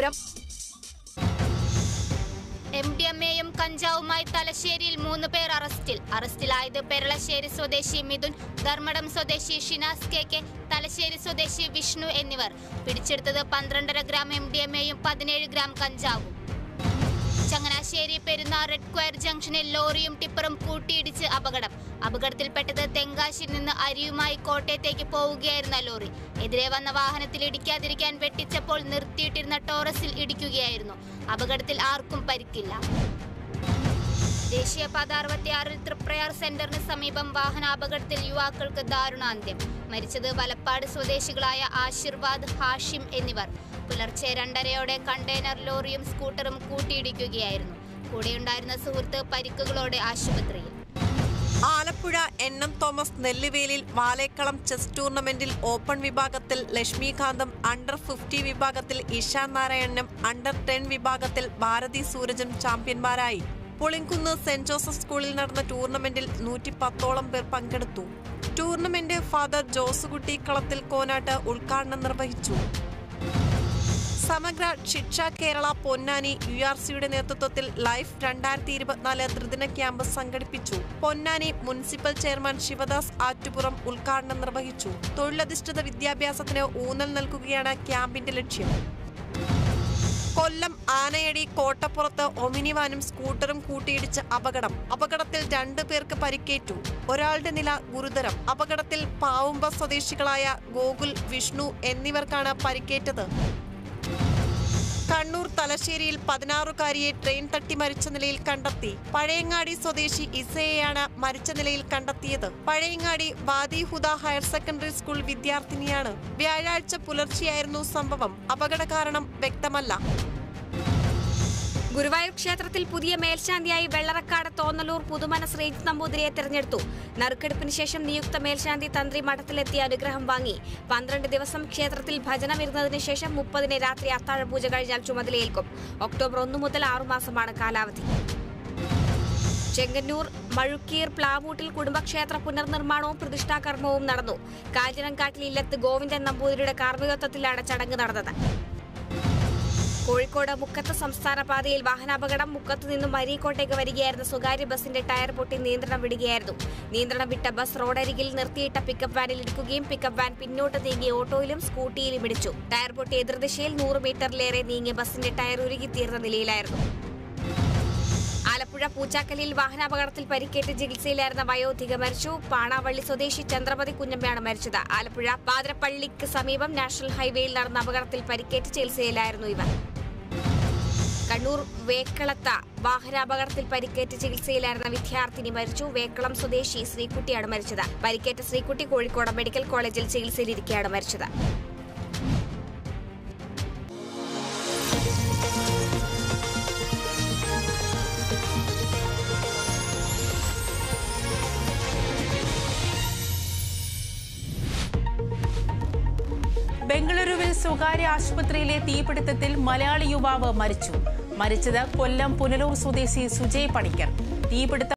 Malappuram M D M എയും കഞ്ചാവുമായി തലശ്ശേരിയിൽ മൂന്ന് പേർ അറസ്റ്റിൽ അറസ്റ്റിലായത് പെരളശ്ശേരി സ്വദേശി മിഥുൻ ധർമ്മടം സ്വദേശി ഷിനാസ് കെ കെ തലശ്ശേരി സ്വദേശി വിഷ്ണു എന്നിവർ പിടിച്ചെടുത്തത് പന്ത്രണ്ടര ഗ്രാം എം ഡി എം എയും പതിനേഴ് ഗ്രാം കഞ്ചാവും ചങ്ങനാശ്ശേരി പെരുന്നാർ റെഡ് സ്ക്വയർ ജംഗ്ഷനിൽ ലോറിയും ടിപ്പറും കൂട്ടിയിടിച്ച് അപകടം അപകടത്തിൽപ്പെട്ടത് തെങ്കാശിയിൽ നിന്ന് അരിയുമായി കോട്ടയത്തേക്ക് പോവുകയായിരുന്ന ലോറി എതിരെ വന്ന വാഹനത്തിൽ ഇടിക്കാതിരിക്കാൻ വെട്ടിച്ചപ്പോൾ നിർത്തിയിട്ടിരുന്ന ടോറസിൽ ഇടിക്കുകയായിരുന്നു അപകടത്തിൽ ആർക്കും പരിക്കില്ല ദേശീയപാത അറുപത്തിയാറിൽ തൃപ്രയാർ സെന്ററിന് സമീപം വാഹനാപകടത്തിൽ യുവാക്കൾക്ക് ദാരുണാന്ത്യം മരിച്ചത് വലപ്പാട് സ്വദേശികളായ ആശീർവാദ് ഹാഷിം എന്നിവർ പുലർച്ചെ രണ്ടരയോടെ കണ്ടെയ്നർ ലോറിയും സ്കൂട്ടറും കൂട്ടിയിടിക്കുകയായിരുന്നു കൂടെയുണ്ടായിരുന്ന സുഹൃത്ത് പരിക്കുകളോടെ ആശുപത്രിയിൽ Alappuzha N M Thomas Nelluvelil Valekkalam chess ടൂർണമെന്റിൽ ഓപ്പൺ വിഭാഗത്തിൽ ലക്ഷ്മികാന്തും അണ്ടർ ഫിഫ്റ്റി വിഭാഗത്തിൽ ഇഷാ നാരായണനും അണ്ടർ ടെൻ വിഭാഗത്തിൽ ഭാരതി സൂരജും ചാമ്പ്യന്മാരായി പുളിങ്കുന്ന് സെന്റ് ജോസഫ് സ്കൂളിൽ നടന്ന ടൂർണമെന്റിൽ നൂറ്റി പത്തോളം പേർ പങ്കെടുത്തു ടൂർണമെന്റ് ഫാദർ ജോസുകുട്ടി കളത്തിൽ കോനാട്ട് ഉദ്ഘാടനം നിർവഹിച്ചു സമഗ്ര ശിക്ഷ കേരള പൊന്നാനി യു ആർ സിയുടെ നേതൃത്വത്തിൽ ലൈഫ് രണ്ടായിരത്തി ഇരുപത്തിനാല് ത്രിദിന ക്യാമ്പ് സംഘടിപ്പിച്ചു പൊന്നാനി മുനിസിപ്പൽ ചെയർമാൻ ശിവദാസ് ആറ്റുപുറം ഉദ്ഘാടനം നിർവഹിച്ചു തൊഴിലധിഷ്ഠിത വിദ്യാഭ്യാസത്തിന് ഊന്നൽ നൽകുകയാണ് ക്യാമ്പിന്റെ ലക്ഷ്യം കൊല്ലം ആനയടി കോട്ടപ്പുറത്ത് ഒമിനിവാനും സ്കൂട്ടറും കൂട്ടിയിടിച്ച് അപകടം അപകടത്തിൽ രണ്ടു പേർക്ക് പരിക്കേറ്റു ഒരാളുടെ നില ഗുരുതരം അപകടത്തിൽ പാവുമ്പ സ്വദേശികളായ ഗോകുൽ വിഷ്ണു എന്നിവർക്കാണ് പരിക്കേറ്റത് കണ്ണൂർ തലശ്ശേരിയിൽ പതിനാറുകാരിയെ ട്രെയിൻ തട്ടി മരിച്ച നിലയിൽ കണ്ടെത്തി പഴയങ്ങാടി സ്വദേശി ഇസയെയാണ് മരിച്ച നിലയിൽ കണ്ടെത്തിയത് Pazhayangadi Wadi Huda higher secondary school വിദ്യാർത്ഥിനിയാണ് വ്യാഴാഴ്ച പുലർച്ചെയായിരുന്നു സംഭവം അപകട കാരണം വ്യക്തമല്ല ഗുരുവായൂർ ക്ഷേത്രത്തിൽ പുതിയ മേൽശാന്തിയായി വെള്ളറക്കാട് തോന്നലൂർ പുതുമന ശ്രീജിത്ത് നമ്പൂതിരിയെ തെരഞ്ഞെടുത്തു നറുക്കെടുപ്പിന് ശേഷം നിയുക്ത മേൽശാന്തി തന്ത്രി മഠത്തിലെത്തി അനുഗ്രഹം വാങ്ങി പന്ത്രണ്ട് ദിവസം ക്ഷേത്രത്തിൽ ഭജനം ഇരുന്നതിന് ശേഷം മുപ്പതിന് രാത്രി അത്താഴ പൂജ കഴിഞ്ഞാൽ ചുമതലയേൽക്കും ഒക്ടോബർ ഒന്ന് മുതൽ ആറുമാസമാണ് കാലാവധി ചെങ്ങന്നൂർ മഴുക്കീർ പ്ലാവൂട്ടിൽ കുടുംബക്ഷേത്ര പുനർനിർമ്മാണവും പ്രതിഷ്ഠാകർമ്മവും നടന്നു കാഞ്ഞിരങ്കാട്ടിൽ ഇല്ലത്ത് ഗോവിന്ദൻ നമ്പൂതിരിയുടെ കാർമ്മികത്വത്തിലാണ് ചടങ്ങ് നടന്നത് കോഴിക്കോട് മുക്കത്ത് സംസ്ഥാന പാതയിൽ വാഹനാപകടം മുക്കത്ത് നിന്നും മരീക്കോട്ടേക്ക് വരികയായിരുന്ന സ്വകാര്യ ബസിന്റെ ടയർ പൊട്ടി നിയന്ത്രണം വിടുകയായിരുന്നു നിയന്ത്രണം വിട്ട ബസ് റോഡരികിൽ നിർത്തിയിട്ട പിക്കപ്പ് വാനിൽ ഇടിക്കുകയും പിക്കപ്പ് വാൻ പിന്നോട്ട് നീങ്ങി ഓട്ടോയിലും സ്കൂട്ടിയിലും ഇടിച്ചു ടയർ പൊട്ടി എതിർദിശയിൽ നൂറ് മീറ്ററിലേറെ നീങ്ങിയ ബസിന്റെ ടയർ ഉരുകിത്തീർന്ന നിലയിലായിരുന്നു ആലപ്പുഴ പൂച്ചാക്കലിൽ വാഹനാപകടത്തിൽ പരിക്കേറ്റ് ചികിത്സയിലായിരുന്ന വയോധിക മരിച്ചു പാണാവള്ളി സ്വദേശി ചന്ദ്രമതി കുഞ്ഞമ്മയാണ് മരിച്ചത് ആലപ്പുഴ പാതിരപ്പള്ളിക്ക് സമീപം നാഷണൽ ഹൈവേയിൽ നടന്ന അപകടത്തിൽ പരിക്കേറ്റ് ചികിത്സയിലായിരുന്നു ഇവർ കണ്ണൂർ വേക്കളത്ത വാഹനാപകടത്തിൽ പരിക്കേറ്റ് ചികിത്സയിലായിരുന്ന വിദ്യാർത്ഥിനി മരിച്ചു വേക്കളം സ്വദേശി ശ്രീകുട്ടിയാണ് മരിച്ചത് പരിക്കേറ്റ ശ്രീകുട്ടി കോഴിക്കോട് മെഡിക്കൽ കോളേജിൽ ചികിത്സയിലിരിക്കെയാണ് മരിച്ചത് ബംഗളൂരുവിൽ സ്വകാര്യ ആശുപത്രിയിലെ തീപിടുത്തത്തിൽ മലയാളി യുവാവ് മരിച്ചു മരിച്ചത് കൊല്ലം പുനലൂർ സ്വദേശി സുജയ് പണിക്കർ തീപിടുത്തം